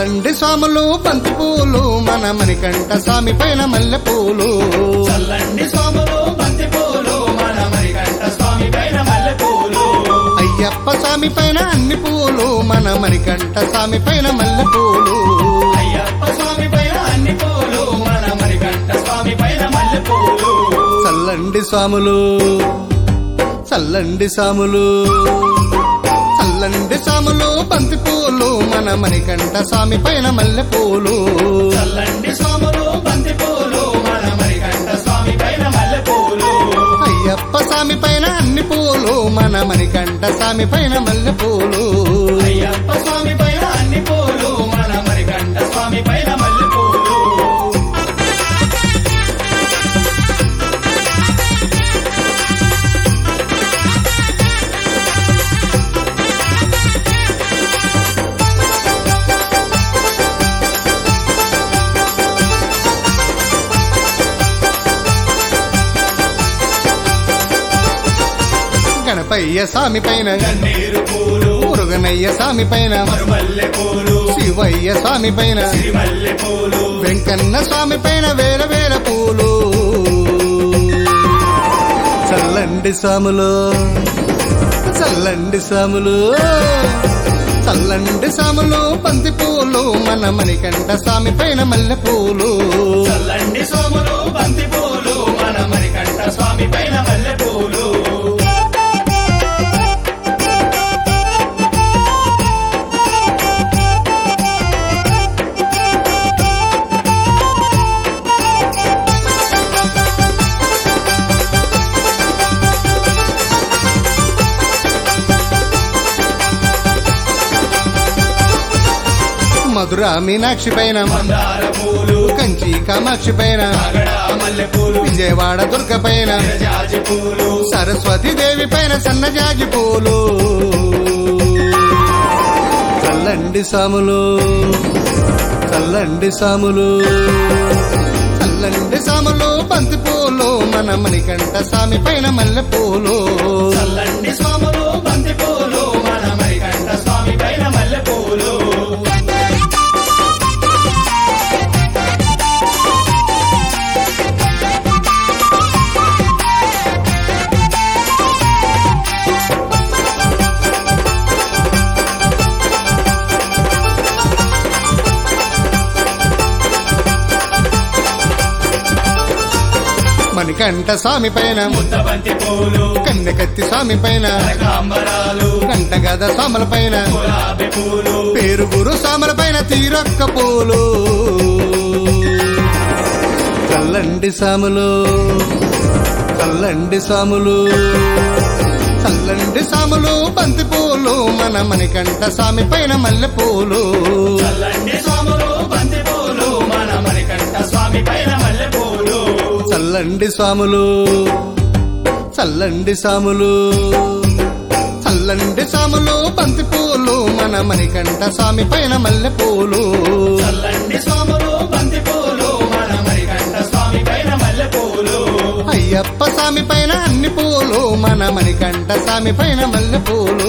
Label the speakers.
Speaker 1: చల్లండి స్వాములు బంతి పూలు మన మణికంఠ స్వామి పైన మల్లె పూలు
Speaker 2: చల్లండి స్వాములు బంతి పూలు మన మరికంట స్వామి పైన మల్లె పూలు
Speaker 1: అయ్యప్ప స్వామి పైన అన్ని పూలు మన మణికంఠ స్వామి పైన మల్లె పూలు
Speaker 2: అయ్యప్ప స్వామి పైన అన్ని పూలు మన మరికంట స్వామి పైన మల్లె పూలు
Speaker 1: చల్లండి స్వాములు చల్లండి సాములు చల్లండి సాములు బంతి పూలు మన మణికంఠ స్వామి పైన మల్లె పూలు
Speaker 2: చల్లండి స్వాములు బంతి పూలు మన మరికంట స్వామి పైన మల్లె పూలు
Speaker 1: అయ్యప్ప స్వామి పైన అన్ని పూలు మన మణికంఠ స్వామి పైన మల్లె పూలు
Speaker 2: అయ్యప్ప స్వామి పైన అన్ని పూలు మన మరికంట స్వామి పైన మల్లె పూలు
Speaker 1: గణపయ్య స్వామి పైన
Speaker 2: కన్నీరు పూలు
Speaker 1: మురుగనయ్య స్వామి పైన
Speaker 2: మరుమల్లె పూలు
Speaker 1: శివయ్య స్వామి పైన
Speaker 2: సిరిమల్లె పూలు
Speaker 1: వెంకన్న స్వామి పైన వేల వేల పూలు చల్లండి సాములు చల్లండి సాములు చల్లండి సాములు బంతి పూలు మన మణికంఠ స్వామి పైన మల్లె పూలు
Speaker 2: చల్లండి సోములు బంతి పూలు మన మరికంట స్వామి పైన మల్లె పూలు
Speaker 1: మధుర మీనాక్షి పైన
Speaker 2: మందార పూలు
Speaker 1: కంచి కామాక్షి పైన
Speaker 2: అగడ మల్లె పూలు
Speaker 1: విజయవాడ దుర్గ పైన
Speaker 2: జాజి పూలు
Speaker 1: సరస్వతి దేవి పైన సన్నజాజి పూలు చల్లండి సాములు చల్లండి సాములు చల్లండి సాములు బంతి పూలు మన మణికంఠ స్వామి పైన మల్లె పూలు
Speaker 2: చల్లండి సోములు బంతి పూలు మన మరికంట స్వామి పైన మల్లె పూలు
Speaker 1: మణికంఠ స్వామి పైన
Speaker 2: ముద్ద బంతి పూలు
Speaker 1: కన్నెకత్తి స్వామి పైన
Speaker 2: కనకాంబరాలు
Speaker 1: గంట గద స్వాముల పైన
Speaker 2: గులాబీ పూలు
Speaker 1: పేరుగురు స్వాముల పైన తీరొక్క పూలు చల్లండి సాములు చల్లండి సాములు చల్లండి సాములు బంతి పూలు మన మణికంఠ స్వామి పైన మల్లె పూలు
Speaker 2: చల్లండి సోములు బంతి పూలు మన మరికంట స్వామి పైన మల్లె పూలు
Speaker 1: చల్లండి సాములు చల్లండి సాములు చల్లండి సాములు బంతి పూలు మన మణికంఠ స్వామి పైన మల్లె పూలు
Speaker 2: చల్లండి సోములు బంతి పూలు మన మరికంట స్వామి పైన మల్లె పూలు
Speaker 1: అయ్యప్ప స్వామి పైన అన్ని పూలు మన మణికంఠ స్వామి పైన మల్లె పూలు